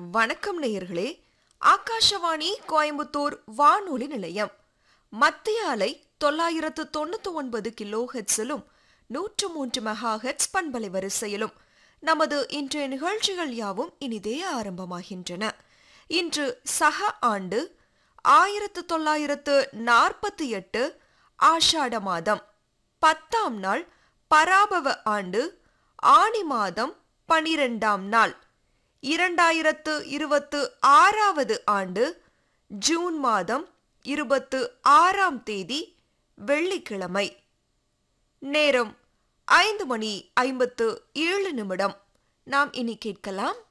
வணக்கம் நேயர்களே ஆகாஷவாணி கோயம்புத்தூர் வானொலி நிலையம் மத்திய அலை தொள்ளாயிரத்து தொண்ணூத்தி ஒன்பது கிலோ ஹெட்ஸிலும் நூற்று மூன்று மெகா ஹெட்ஸ் பண்பலை வரிசையிலும் நமது இன்றைய நிகழ்ச்சிகள் யாவும் இனிதே ஆரம்பமாகின்றன இன்று சக ஆண்டு ஆயிரத்து தொள்ளாயிரத்து நாற்பத்தி எட்டு ஆஷாட மாதம் பத்தாம் நாள் பராபவ ஆண்டு ஆணி மாதம் பனிரெண்டாம் நாள் இரண்டாயிரத்து இருபத்து ஆறாவது ஆண்டு ஜூன் மாதம் இருபத்து ஆறாம் தேதி வெள்ளிக்கிழமை நேரம் ஐந்து மணி ஐம்பத்து ஏழு நிமிடம் நாம் இனி கேட்கலாம்